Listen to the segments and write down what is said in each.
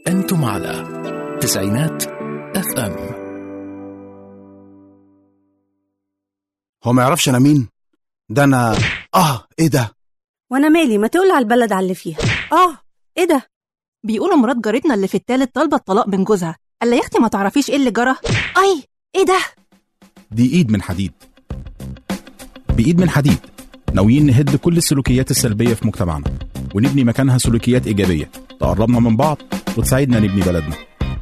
أنتم على تسعينات اف ام هو ما يعرفش انا مين ده انا اه ايه ده وانا مالي ما تولع البلد على اللي فيها اه ايه ده بيقولوا مرات جارتنا اللي في التالت طالبه الطلاق من جوزها قال لها يا اختي ما تعرفيش ايه اللي جرى اي ايه ده دي ايد من حديد بايد من حديد ناويين نهد كل السلوكيات السلبيه في مجتمعنا ونبني مكانها سلوكيات ايجابيه تقربنا من بعض وتساعدنا نبني بلدنا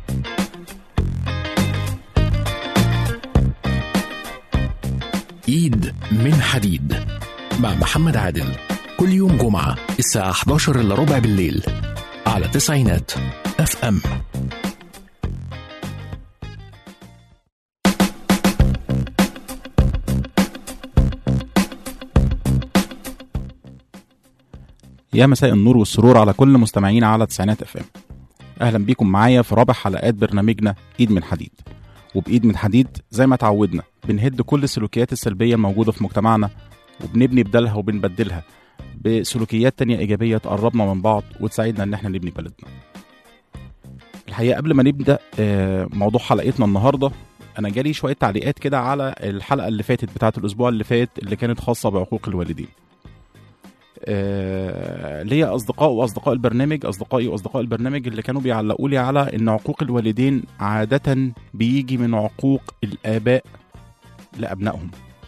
ايد من حديد مع محمد عادل كل يوم جمعة الساعة 11 الا ربع بالليل على تسعينات اف ام يا مساء النور والسرور على كل مستمعينا على تسعينات اف ام اهلا بيكم معايا في رابع حلقات برنامجنا ايد من حديد وبايد من حديد زي ما اتعودنا بنهد كل السلوكيات السلبيه الموجوده في مجتمعنا وبنبني بدلها وبنبدلها بسلوكيات تانية إيجابية تقربنا من بعض وتساعدنا إن احنا نبني بلدنا الحقيقة قبل ما نبدأ آه، موضوع حلقتنا النهاردة أنا جالي شوية تعليقات كده على الحلقة اللي فاتت بتاعة الأسبوع اللي فات اللي كانت خاصة بعقوق الوالدين آه، ليا أصدقاء وأصدقاء البرنامج أصدقائي وأصدقاء البرنامج اللي كانوا بيعلقوا لي على إن عقوق الوالدين عادة بيجي من عقوق الآباء لأبنائهم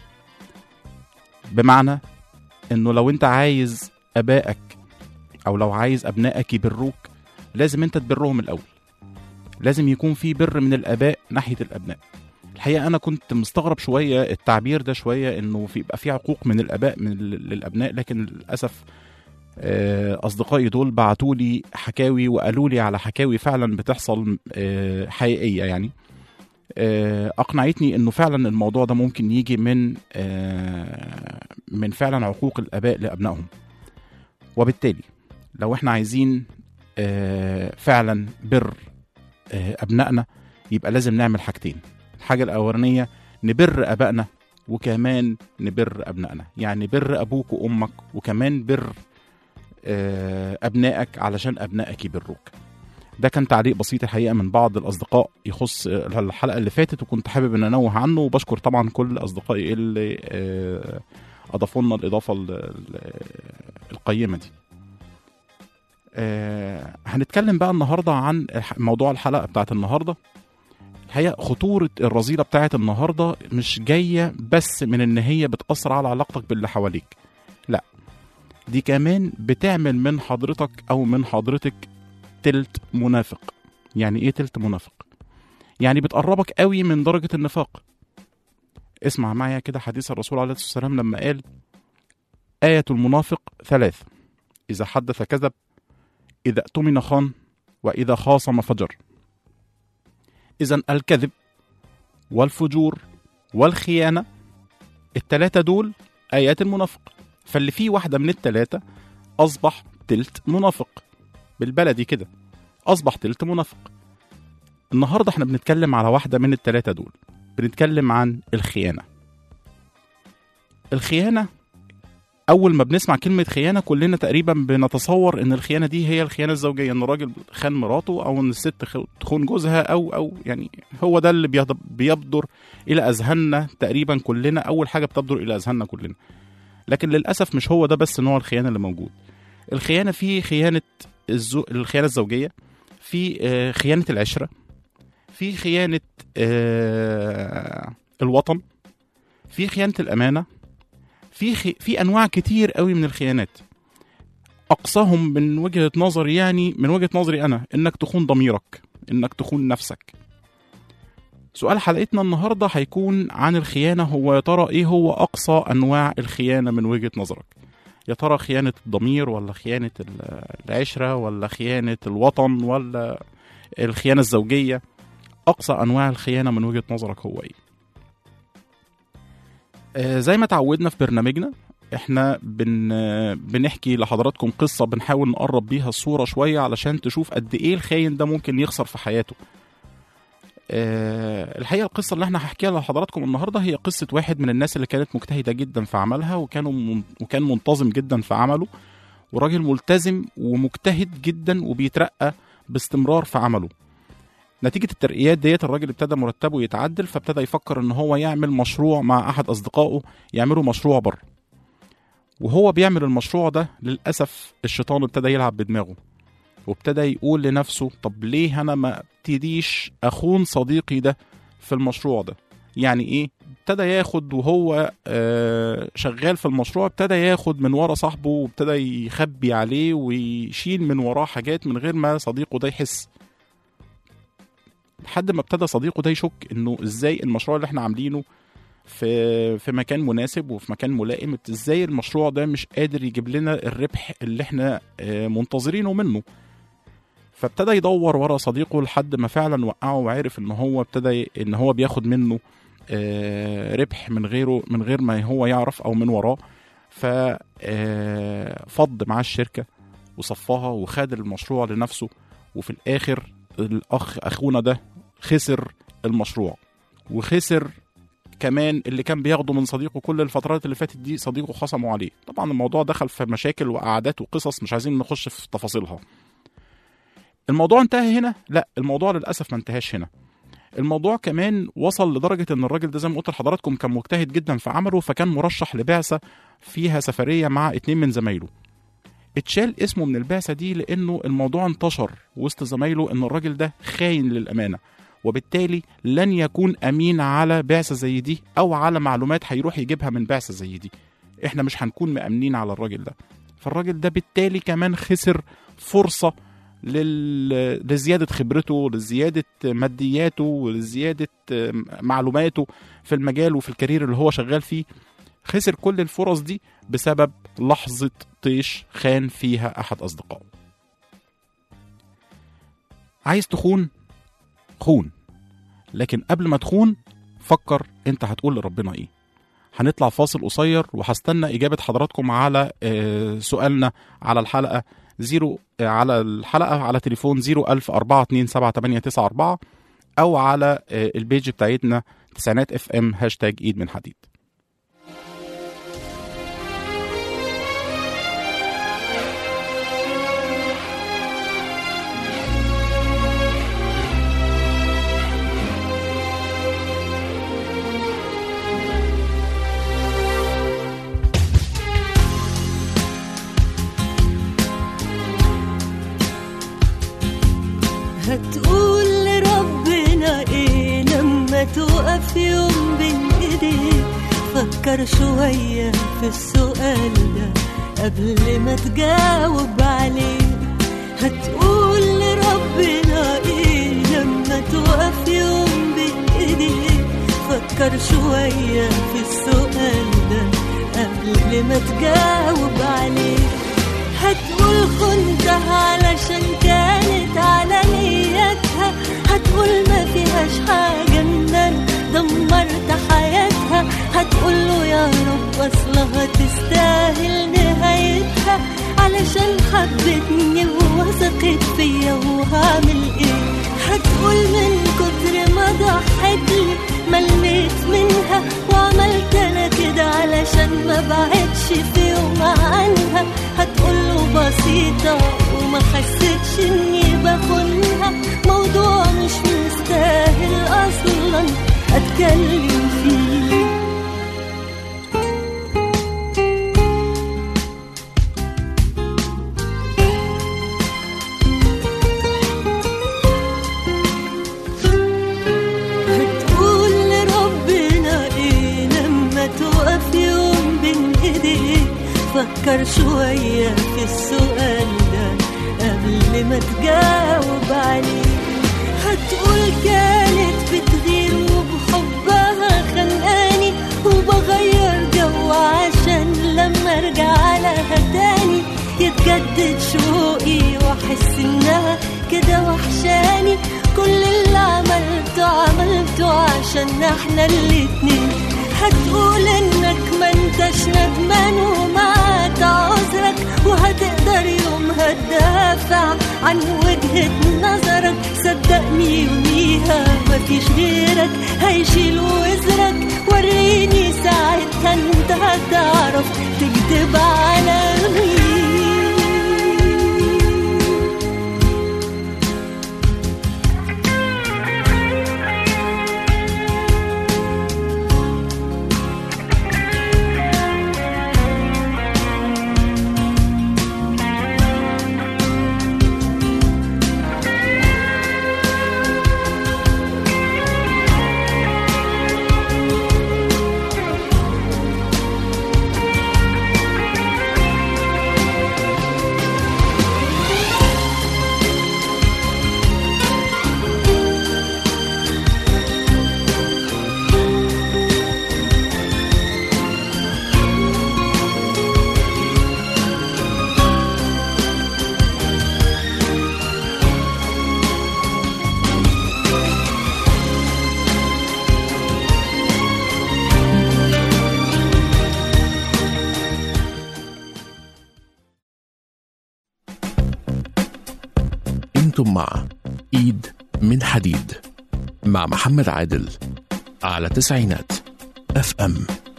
بمعنى انه لو انت عايز ابائك او لو عايز ابنائك يبروك لازم انت تبرهم الاول لازم يكون في بر من الاباء ناحيه الابناء الحقيقه انا كنت مستغرب شويه التعبير ده شويه انه في يبقى في عقوق من الاباء من ال- للابناء لكن للاسف آه، اصدقائي دول بعتوا لي حكاوي وقالوا لي على حكاوي فعلا بتحصل آه، حقيقيه يعني آه، اقنعتني انه فعلا الموضوع ده ممكن يجي من آه، من فعلا عقوق الاباء لابنائهم وبالتالي لو احنا عايزين آه، فعلا بر آه، ابنائنا يبقى لازم نعمل حاجتين الحاجه الاولانيه نبر ابائنا وكمان نبر ابنائنا يعني بر ابوك وامك وكمان بر آه، ابنائك علشان ابنائك يبروك ده كان تعليق بسيط الحقيقه من بعض الاصدقاء يخص آه، الحلقه اللي فاتت وكنت حابب ان انوه عنه وبشكر طبعا كل اصدقائي اللي آه، اضافوا لنا الاضافه ال- ال- القيمه دي آه، هنتكلم بقى النهارده عن الح- موضوع الحلقه بتاعت النهارده الحقيقه خطوره الرذيله بتاعت النهارده مش جايه بس من ان هي بتاثر على علاقتك باللي حواليك لا دي كمان بتعمل من حضرتك او من حضرتك تلت منافق يعني ايه تلت منافق يعني بتقربك قوي من درجه النفاق اسمع معايا كده حديث الرسول عليه الصلاه والسلام لما قال آية المنافق ثلاث إذا حدث كذب إذا اؤتمن خان وإذا خاصم فجر إذا الكذب والفجور والخيانة التلاتة دول آيات المنافق فاللي فيه واحدة من التلاتة أصبح تلت منافق بالبلدي كده أصبح تلت منافق النهاردة احنا بنتكلم على واحدة من التلاتة دول بنتكلم عن الخيانة الخيانة أول ما بنسمع كلمة خيانة كلنا تقريبا بنتصور إن الخيانة دي هي الخيانة الزوجية إن الراجل خان مراته أو إن الست خ- تخون جوزها أو أو يعني هو ده اللي بيض- بيبدر إلى أذهاننا تقريبا كلنا أول حاجة بتبدر إلى أذهاننا كلنا لكن للأسف مش هو ده بس نوع الخيانة اللي موجود الخيانة في خيانة الزو... الخيانة الزوجية في آه، خيانة العشرة في خيانة آه، الوطن في خيانة الأمانة في خي... في أنواع كتير قوي من الخيانات أقصاهم من وجهة نظري يعني من وجهة نظري أنا إنك تخون ضميرك إنك تخون نفسك سؤال حلقتنا النهاردة هيكون عن الخيانة هو يا ترى إيه هو أقصى أنواع الخيانة من وجهة نظرك يا ترى خيانة الضمير ولا خيانة ال- العشرة ولا خيانة الوطن ولا الخيانة الزوجية أقصى أنواع الخيانة من وجهة نظرك هو إيه آه، زي ما تعودنا في برنامجنا احنا بن آه، بنحكي لحضراتكم قصة بنحاول نقرب بيها الصورة شوية علشان تشوف قد ايه الخاين ده ممكن يخسر في حياته آه، الحقيقة القصة اللي احنا هحكيها لحضراتكم النهاردة هي قصة واحد من الناس اللي كانت مجتهدة جدا في عملها وكانوا من وكان منتظم جدا في عمله وراجل ملتزم ومجتهد جدا وبيترقى باستمرار في عمله نتيجة الترقيات ديت الراجل ابتدى مرتبه يتعدل فابتدى يفكر ان هو يعمل مشروع مع احد اصدقائه يعملوا مشروع بره وهو بيعمل المشروع ده للأسف الشيطان ابتدى يلعب بدماغه وابتدى يقول لنفسه طب ليه انا ما ابتديش اخون صديقي ده في المشروع ده يعني ايه ابتدى ياخد وهو آه، شغال في المشروع ابتدى ياخد من ورا صاحبه وابتدى يخبي عليه ويشيل من وراه حاجات من غير ما صديقه ده يحس لحد ما ابتدى صديقه ده يشك انه ازاي المشروع اللي احنا عاملينه في في مكان مناسب وفي مكان ملائم ازاي المشروع ده مش قادر يجيب لنا الربح اللي احنا آه، منتظرينه منه فابتدى يدور ورا صديقه لحد ما فعلا وقعه وعرف ان هو ابتدى ي- ان هو بياخد منه آه، ربح من غيره من غير ما هو يعرف او من وراه ففض معاه الشركه وصفاها وخد المشروع لنفسه وفي الاخر الاخ اخونا ده خسر المشروع وخسر كمان اللي كان بياخده من صديقه كل الفترات اللي فاتت دي صديقه خصمه عليه طبعا الموضوع دخل في مشاكل وقعدات وقصص مش عايزين نخش في تفاصيلها الموضوع انتهى هنا لا الموضوع للاسف ما انتهاش هنا الموضوع كمان وصل لدرجه ان الراجل ده زي ما قلت لحضراتكم كان مجتهد جدا في عمله فكان مرشح لبعثه فيها سفريه مع اتنين من زمايله اتشال اسمه من البعثه دي لانه الموضوع انتشر وسط زمايله ان الراجل ده خاين للامانه وبالتالي لن يكون امين على بعثه زي دي او على معلومات هيروح يجيبها من بعثه زي دي احنا مش هنكون مامنين على الراجل ده فالراجل ده بالتالي كمان خسر فرصه لل... لزياده خبرته لزياده مادياته ولزياده معلوماته في المجال وفي الكارير اللي هو شغال فيه خسر كل الفرص دي بسبب لحظه طيش خان فيها احد اصدقائه عايز تخون خون لكن قبل ما تخون فكر انت هتقول لربنا ايه هنطلع فاصل قصير وهستنى اجابه حضراتكم على آه، سؤالنا على الحلقه زيرو آه، على الحلقه على تليفون 010427894 او على آه، البيج بتاعتنا تسعينات اف ام هاشتاج ايد من حديد هتقول لربنا ايه لما تقف يوم بين ايديك فكر شوية في السؤال ده قبل ما تجاوب عليه هتقول لربنا ايه لما تقف يوم بين ايديك فكر شوية في السؤال ده قبل ما تجاوب عليه هتقول خنتها علشان كانت على نيتها هتقول ما فيهاش حاجة ان انا دمرت حياتها هتقول له يا رب اصلها تستاهل نهايتها علشان حبتني ووثقت فيا وهعمل ايه هتقول من كتر ما ضحت لي مليت منها وعملت انا كده علشان ما بعدش في يوم عنها هتقوله بسيطة وما حسيتش اني بخونها موضوع مش مستاهل اصلا اتكلم فيه هتقول لربنا ايه لما تقف يوم بين ايديك فكر شوية في السؤال ده قبل ما تجاوب عليه هتقول كانت بتغير وبحبها خانقاني وبغير جو عشان لما ارجع لها تاني يتجدد شوقي واحس انها كده وحشاني كل اللي عملته عملته عشان احنا الاتنين هتقول انك ما انتش ندمان ومعاك عذرك وهتقدر يومها تدافع عن وجهة نظرك صدقني يوميها مفيش غيرك هيشيل وزرك وريني ساعتها انت هتعرف تكذب على مين انتم مع ايد من حديد مع محمد عادل على تسعينات اف ام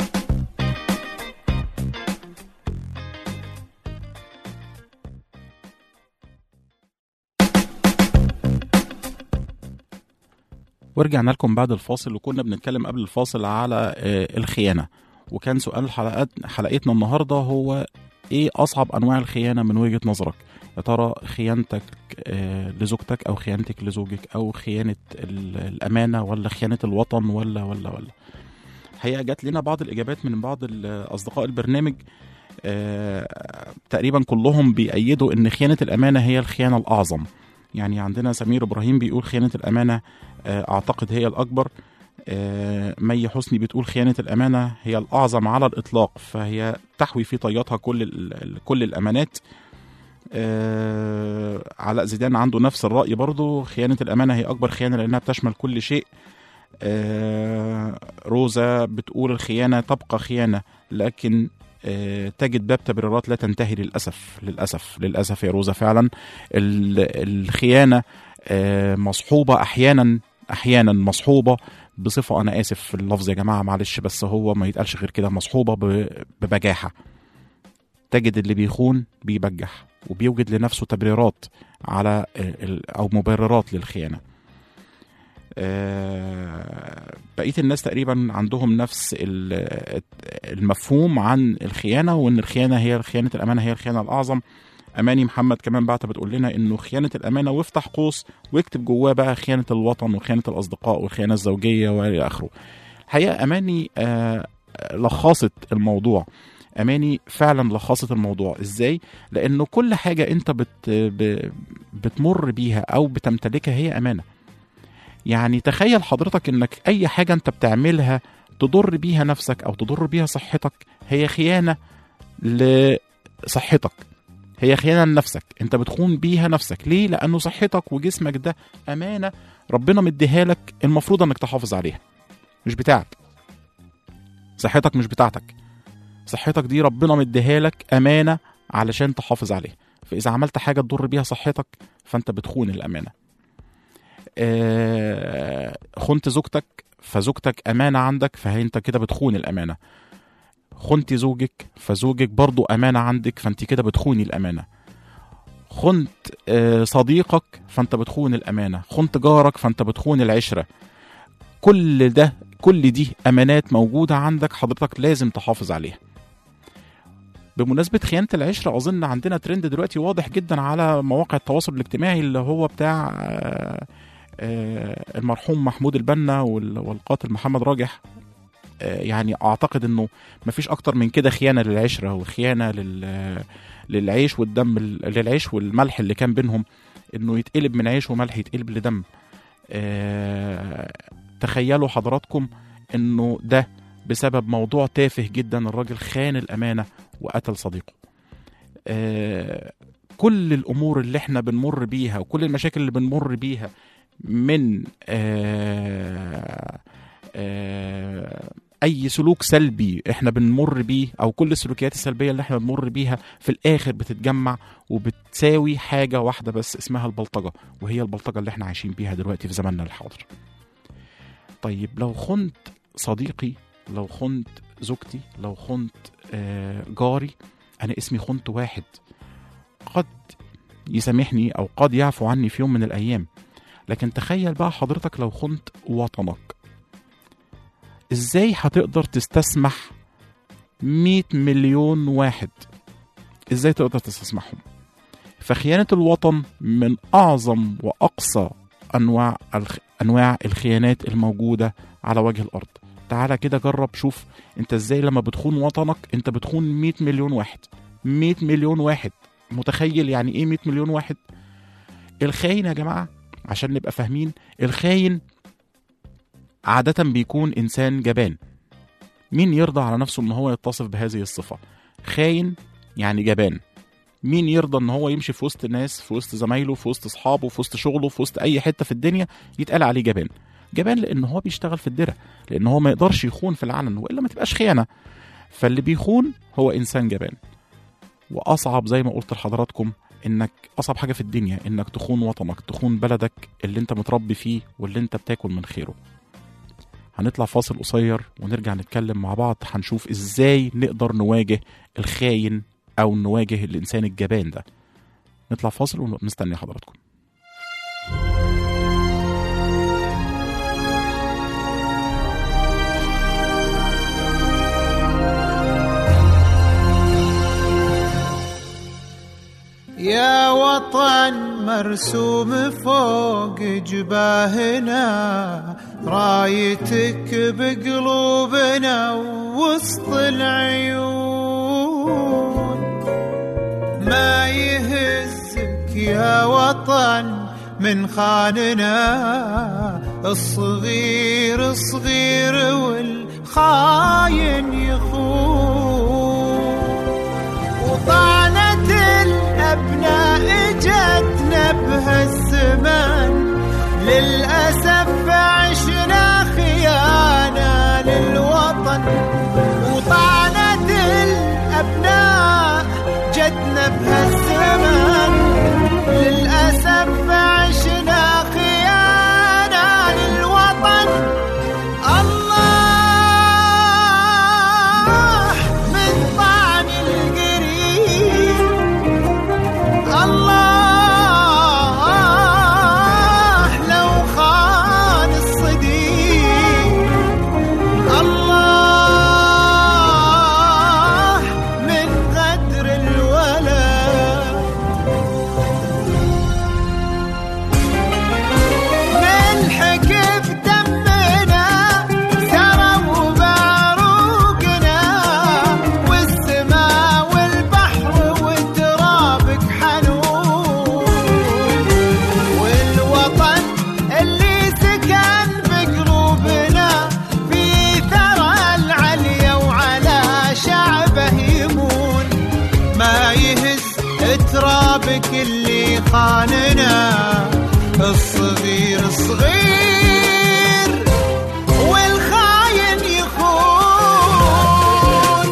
ورجعنا لكم بعد الفاصل وكنا بنتكلم قبل الفاصل على آه، الخيانة وكان سؤال حلقات حلقتنا النهاردة هو ايه أصعب أنواع الخيانة من وجهة نظرك يا ترى خيانتك آه، لزوجتك أو خيانتك لزوجك أو خيانة ال- الأمانة ولا خيانة الوطن ولا ولا ولا الحقيقة جات لنا بعض الإجابات من بعض ال- أصدقاء البرنامج آه، تقريبا كلهم بيأيدوا إن خيانة الأمانة هي الخيانة الأعظم يعني عندنا سمير إبراهيم بيقول خيانة الأمانة آه، اعتقد هي الاكبر آه، مي حسني بتقول خيانه الامانه هي الاعظم على الاطلاق فهي تحوي في طياتها كل ال- ال- كل الامانات آه، علاء زيدان عنده نفس الراي برضو خيانه الامانه هي اكبر خيانه لانها بتشمل كل شيء آه، روزا بتقول الخيانه تبقى خيانه لكن آه، تجد باب تبريرات لا تنتهي للاسف للاسف للاسف يا روزا فعلا ال- الخيانه آه، مصحوبه احيانا احيانا مصحوبه بصفه انا اسف في اللفظ يا جماعه معلش بس هو ما يتقالش غير كده مصحوبه ب- ببجاحه تجد اللي بيخون بيبجح وبيوجد لنفسه تبريرات على ال- ال- او مبررات للخيانه آه، بقيه الناس تقريبا عندهم نفس ال- المفهوم عن الخيانه وان الخيانه هي خيانه الامانه هي الخيانه الاعظم اماني محمد كمان بعت بتقول لنا انه خيانه الامانه وافتح قوس واكتب جواه بقى خيانه الوطن وخيانه الاصدقاء والخيانه الزوجيه والى اخره الحقيقه اماني آه لخصت الموضوع اماني فعلا لخصت الموضوع ازاي لانه كل حاجه انت بت ب- بتمر بيها او بتمتلكها هي امانه يعني تخيل حضرتك انك اي حاجه انت بتعملها تضر بيها نفسك او تضر بيها صحتك هي خيانه لصحتك هي خيانه لنفسك انت بتخون بيها نفسك ليه لانه صحتك وجسمك ده امانه ربنا مديها لك المفروض انك تحافظ عليها مش بتاعك صحتك مش بتاعتك صحتك دي ربنا مديها لك امانه علشان تحافظ عليها فاذا عملت حاجه تضر بيها صحتك فانت بتخون الامانه آه، خنت زوجتك فزوجتك امانه عندك فانت كده بتخون الامانه خنت زوجك فزوجك برضو امانه عندك فانت كده بتخوني الامانه خنت آه، صديقك فانت بتخون الامانه خنت جارك فانت بتخون العشره كل ده كل دي امانات موجوده عندك حضرتك لازم تحافظ عليها بمناسبة خيانة العشرة أظن عندنا ترند دلوقتي واضح جدا على مواقع التواصل الاجتماعي اللي هو بتاع آه، آه، المرحوم محمود البنا وال- والقاتل محمد راجح آه، يعني أعتقد إنه مفيش أكتر من كده خيانة للعشرة وخيانة لل للعيش والدم للعيش والملح اللي كان بينهم إنه يتقلب من عيش وملح يتقلب لدم آه، تخيلوا حضراتكم إنه ده بسبب موضوع تافه جدا الراجل خان الأمانة وقتل صديقه آه، كل الامور اللي احنا بنمر بيها وكل المشاكل اللي بنمر بيها من آه، آه، اي سلوك سلبي احنا بنمر بيه او كل السلوكيات السلبيه اللي احنا بنمر بيها في الاخر بتتجمع وبتساوي حاجه واحده بس اسمها البلطجه وهي البلطجه اللي احنا عايشين بيها دلوقتي في زماننا الحاضر طيب لو خنت صديقي لو خنت زوجتي لو خنت آه، جاري انا اسمي خنت واحد قد يسامحني او قد يعفو عني في يوم من الايام لكن تخيل بقى حضرتك لو خنت وطنك ازاي هتقدر تستسمح 100 مليون واحد ازاي تقدر تستسمحهم فخيانة الوطن من اعظم واقصى انواع الخ... انواع الخيانات الموجودة على وجه الارض تعالى كده جرب شوف انت ازاي لما بتخون وطنك انت بتخون 100 مليون واحد 100 مليون واحد متخيل يعني ايه 100 مليون واحد الخاين يا جماعه عشان نبقى فاهمين الخاين عاده بيكون انسان جبان مين يرضى على نفسه ان هو يتصف بهذه الصفه خاين يعني جبان مين يرضى ان هو يمشي في وسط الناس في وسط زمايله في وسط اصحابه في وسط شغله في وسط اي حته في الدنيا يتقال عليه جبان جبان لان هو بيشتغل في الدره لان هو ما يقدرش يخون في العلن والا ما تبقاش خيانه فاللي بيخون هو انسان جبان واصعب زي ما قلت لحضراتكم انك اصعب حاجه في الدنيا انك تخون وطنك تخون بلدك اللي انت متربي فيه واللي انت بتاكل من خيره هنطلع فاصل قصير ونرجع نتكلم مع بعض هنشوف ازاي نقدر نواجه الخاين او نواجه الانسان الجبان ده نطلع فاصل ونستني حضراتكم يا وطن مرسوم فوق جباهنا رايتك بقلوبنا وسط العيون ما يهزك يا وطن من خاننا الصغير صغير والخاين يخون وطعنت الأبناء جتنا بهالزمان للأسف عشنا خيانة للوطن وطعنت الأبناء جتنا بهالزمان للأسف عشنا خيانة للوطن الله من طعن القريب الله لو خان الصديق الله من غدر الولد نلحق بدمنا سرى وبعروقنا والسماء والبحر وترابك حنون والوطن اللي سكن بقلوبنا في ثرى العليا وعلى شعبه يمون ما يهز ترابك اللي خاننا الصغير صغير والخاين يخون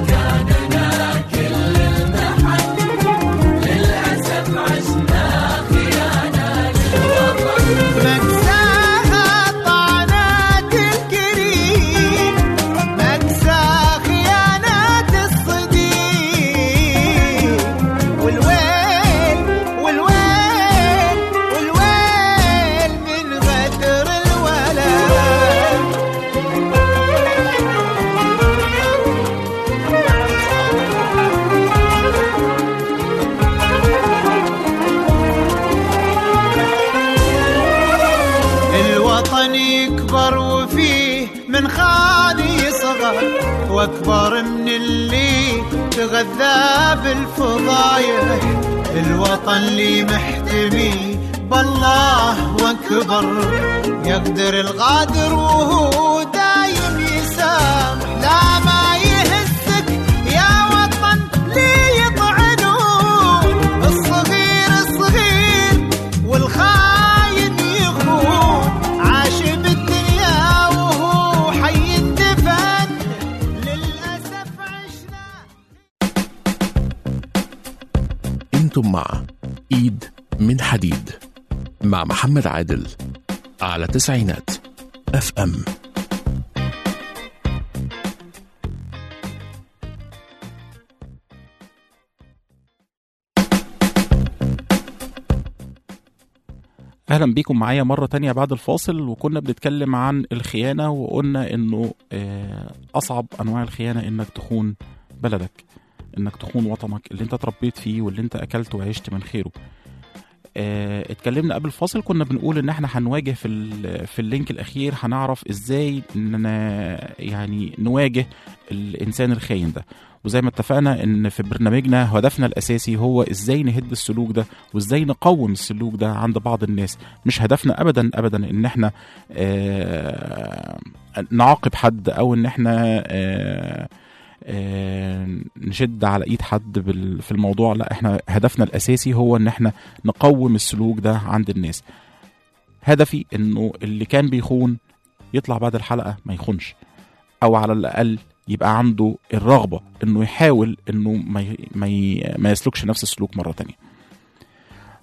مكساها طعنات الكريم مكسى خيانات الصديق والويل والويل والويل من غدر الولد الوطن يكبر وفيه من خان يصغر واكبر من اللي تغذى بالفضايح الوطن اللي محتمي بالله واكبر يقدر الغادر وهو دايم يسامح لا ما يهزك يا وطن لي يطعنون الصغير الصغير والخاين يخون عاش بالدنيا وهو حي الدفن للأسف عشنا انتم مع ايد من حديد مع محمد عادل على تسعينات اف ام اهلا بيكم معايا مره تانية بعد الفاصل وكنا بنتكلم عن الخيانه وقلنا انه آه، اصعب انواع الخيانه انك تخون بلدك انك تخون وطنك اللي انت اتربيت فيه واللي انت اكلت وعشت من خيره آه، اتكلمنا قبل الفاصل كنا بنقول ان احنا هنواجه في ال- في اللينك الاخير هنعرف ازاي ان يعني نواجه الانسان الخاين ده وزي ما اتفقنا ان في برنامجنا هدفنا الاساسي هو ازاي نهد السلوك ده وازاي نقوم السلوك ده عند بعض الناس مش هدفنا ابدا ابدا ان احنا آه نعاقب حد او ان احنا آه آه، نشد على ايد حد بال- في الموضوع لا احنا هدفنا الاساسي هو ان احنا نقوم السلوك ده عند الناس هدفي انه اللي كان بيخون يطلع بعد الحلقه ما يخونش او على الاقل يبقى عنده الرغبه انه يحاول انه ما ي- ما ي- ما يسلكش نفس السلوك مره تانية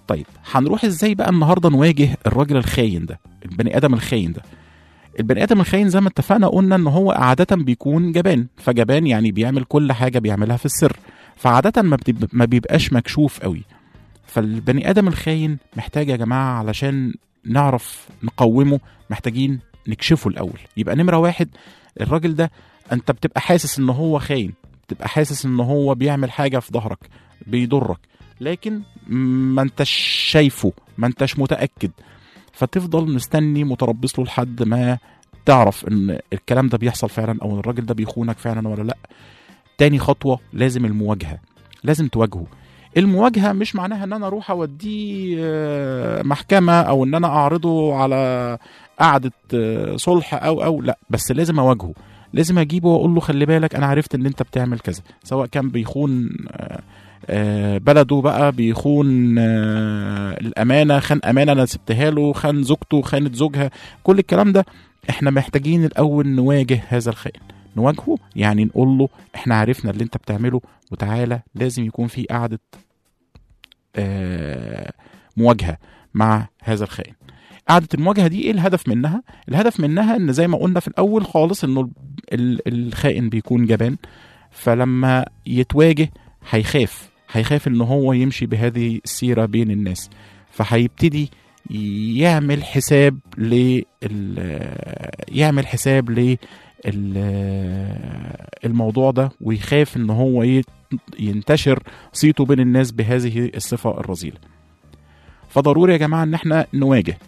طيب هنروح ازاي بقى النهارده نواجه الراجل الخاين ده البني ادم الخاين ده البني ادم الخاين زي ما اتفقنا قلنا ان هو عاده بيكون جبان فجبان يعني بيعمل كل حاجه بيعملها في السر فعاده ما, بتب... ما بيبقاش مكشوف قوي فالبني ادم الخاين محتاج يا جماعه علشان نعرف نقومه محتاجين نكشفه الاول يبقى نمره واحد الراجل ده انت بتبقى حاسس ان هو خاين بتبقى حاسس ان هو بيعمل حاجه في ظهرك بيضرك لكن ما انتش شايفه ما انتش متاكد فتفضل مستني متربص له لحد ما تعرف ان الكلام ده بيحصل فعلا او ان الراجل ده بيخونك فعلا ولا لا تاني خطوه لازم المواجهه لازم تواجهه المواجهه مش معناها ان انا اروح اوديه آه، محكمه او ان انا اعرضه على قعده آه، صلح او او لا بس لازم اواجهه لازم اجيبه واقول له خلي بالك انا عرفت ان انت بتعمل كذا سواء كان بيخون آه، آه، بلده بقى بيخون آه، الامانه خان امانه انا سبتها له خان زوجته خانت زوجها كل الكلام ده احنا محتاجين الاول نواجه هذا الخائن نواجهه يعني نقول له احنا عرفنا اللي انت بتعمله وتعالى لازم يكون في قعده آه، مواجهه مع هذا الخائن قعده المواجهه دي ايه الهدف منها الهدف منها ان زي ما قلنا في الاول خالص انه ال- الخائن بيكون جبان فلما يتواجه هيخاف هيخاف ان هو يمشي بهذه السيره بين الناس فهيبتدي يعمل حساب ل يعمل حساب ل الموضوع ده ويخاف ان هو يت- ينتشر صيته بين الناس بهذه الصفه الرذيله فضروري يا جماعه ان احنا نواجه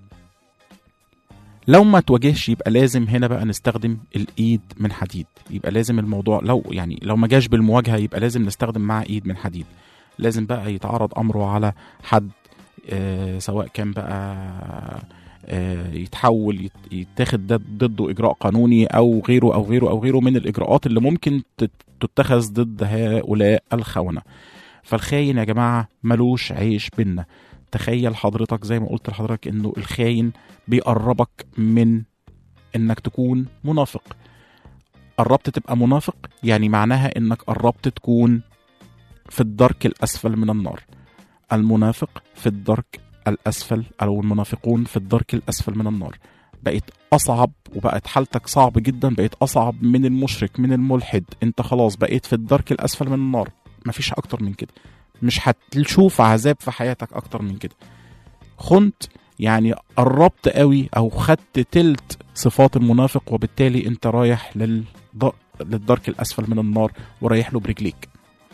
لو ما تواجهش يبقى لازم هنا بقى نستخدم الايد من حديد يبقى لازم الموضوع لو يعني لو ما جاش بالمواجهه يبقى لازم نستخدم معاه ايد من حديد لازم بقى يتعرض امره على حد آه سواء كان بقى آه يتحول يت- يتاخد ده ضده اجراء قانوني او غيره او غيره او غيره من الاجراءات اللي ممكن تت- تتخذ ضد هؤلاء الخونه فالخاين يا جماعه ملوش عيش بينا تخيل حضرتك زي ما قلت لحضرتك انه الخاين بيقربك من انك تكون منافق قربت تبقى منافق يعني معناها انك قربت تكون في الدرك الاسفل من النار المنافق في الدرك الاسفل او المنافقون في الدرك الاسفل من النار بقت اصعب وبقت حالتك صعب جدا بقت اصعب من المشرك من الملحد انت خلاص بقيت في الدرك الاسفل من النار مفيش اكتر من كده مش هتشوف عذاب في حياتك اكتر من كده خنت يعني قربت قوي او خدت تلت صفات المنافق وبالتالي انت رايح للض... للدرك الاسفل من النار ورايح له برجليك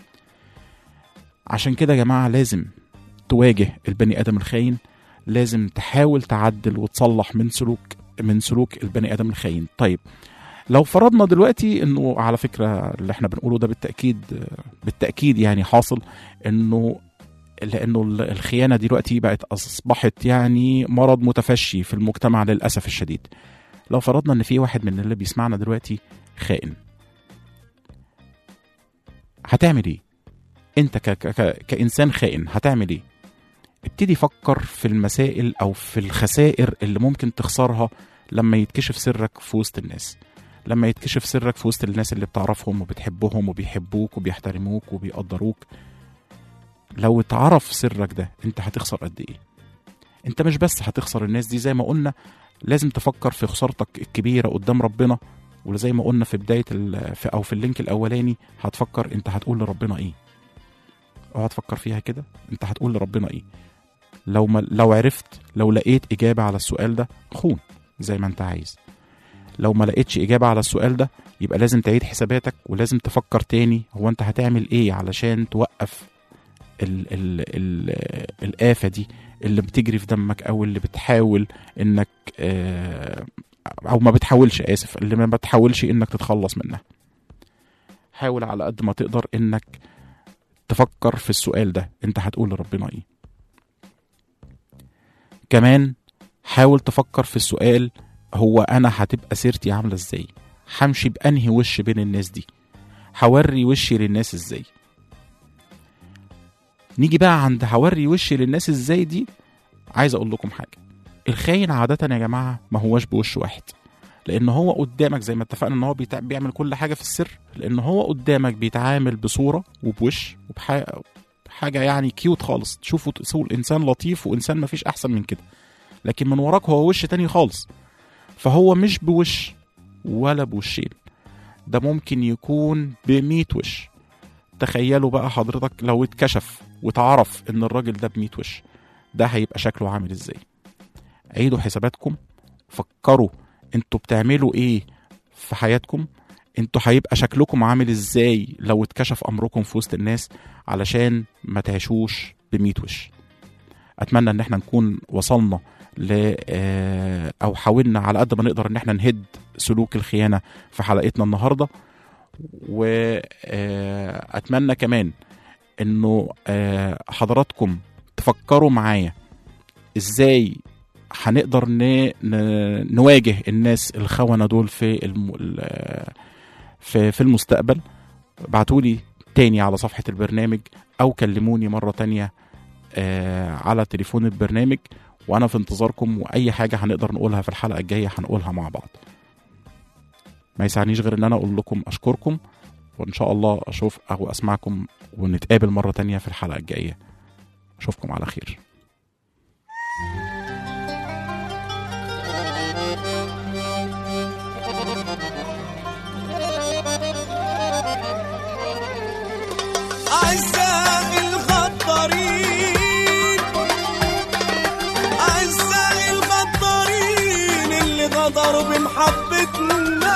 عشان كده يا جماعه لازم تواجه البني ادم الخاين لازم تحاول تعدل وتصلح من سلوك من سلوك البني ادم الخاين طيب لو فرضنا دلوقتي انه على فكره اللي احنا بنقوله ده بالتاكيد بالتاكيد يعني حاصل انه لانه الخيانه دلوقتي بقت اصبحت يعني مرض متفشي في المجتمع للاسف الشديد لو فرضنا ان في واحد من اللي بيسمعنا دلوقتي خائن هتعمل ايه انت ك ك ك كانسان خائن هتعمل ايه ابتدي فكر في المسائل او في الخسائر اللي ممكن تخسرها لما يتكشف سرك في وسط الناس لما يتكشف سرك في وسط الناس اللي بتعرفهم وبتحبهم وبيحبوك وبيحترموك وبيقدروك لو اتعرف سرك ده انت هتخسر قد ايه انت مش بس هتخسر الناس دي زي ما قلنا لازم تفكر في خسارتك الكبيره قدام ربنا وزي ما قلنا في بدايه ال- في او في اللينك الاولاني هتفكر انت هتقول لربنا ايه اوعى تفكر فيها كده انت هتقول لربنا ايه لو ما لو عرفت لو لقيت اجابه على السؤال ده خون زي ما انت عايز لو ما لقيتش اجابه على السؤال ده يبقى لازم تعيد حساباتك ولازم تفكر تاني هو انت هتعمل ايه علشان توقف ال ال ال الآفة دي اللي بتجري في دمك أو اللي بتحاول إنك آه، أو ما بتحاولش آسف اللي ما بتحاولش إنك تتخلص منها حاول على قد ما تقدر إنك تفكر في السؤال ده أنت هتقول لربنا إيه كمان حاول تفكر في السؤال هو أنا هتبقى سيرتي عاملة إزاي همشي بأنهي وش بين الناس دي هوري وشي للناس إزاي نيجي بقى عند هوري وشي للناس ازاي دي عايز اقول لكم حاجه الخاين عاده يا جماعه ما هوش بوش واحد لان هو قدامك زي ما اتفقنا ان هو بيتع... بيعمل كل حاجه في السر لان هو قدامك بيتعامل بصوره وبوش وبح... حاجه يعني كيوت خالص تشوفوا تقول انسان لطيف وانسان ما فيش احسن من كده لكن من وراك هو وش تاني خالص فهو مش بوش ولا بوشين ده ممكن يكون بميت وش تخيلوا بقى حضرتك لو اتكشف واتعرف ان الراجل ده بميت وش ده هيبقى شكله عامل ازاي عيدوا حساباتكم فكروا انتوا بتعملوا ايه في حياتكم انتوا هيبقى شكلكم عامل ازاي لو اتكشف امركم في وسط الناس علشان ما تعيشوش بميت وش اتمنى ان احنا نكون وصلنا ل آه، او حاولنا على قد ما نقدر ان احنا نهد سلوك الخيانه في حلقتنا النهارده واتمنى كمان انه آه، حضراتكم تفكروا معايا ازاي هنقدر ن... ن... نواجه الناس الخونة دول في الم... ال- في في المستقبل ابعتولي تاني على صفحة البرنامج أو كلموني مرة تانية آه، على تليفون البرنامج وأنا في انتظاركم وأي حاجة هنقدر نقولها في الحلقة الجاية هنقولها مع بعض ما يسعنيش غير إن أنا أقول لكم أشكركم وإن شاء الله أشوف أو أسمعكم ونتقابل مرة تانية في الحلقة الجاية أشوفكم على خير أعزائي الغدارين أعزائي الغدارين اللي غدروا بمحبتنا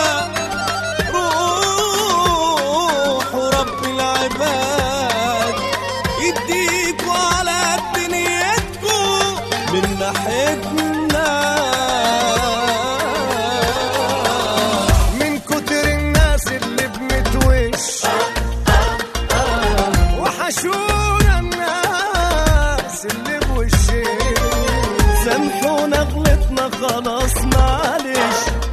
روحوا رب العباد يديكوا على دنيتكوا من ناحيتنا من كتر الناس اللي بنتوش وحشونا الناس اللي بوشين سامحونا غلطنا خلاص معلش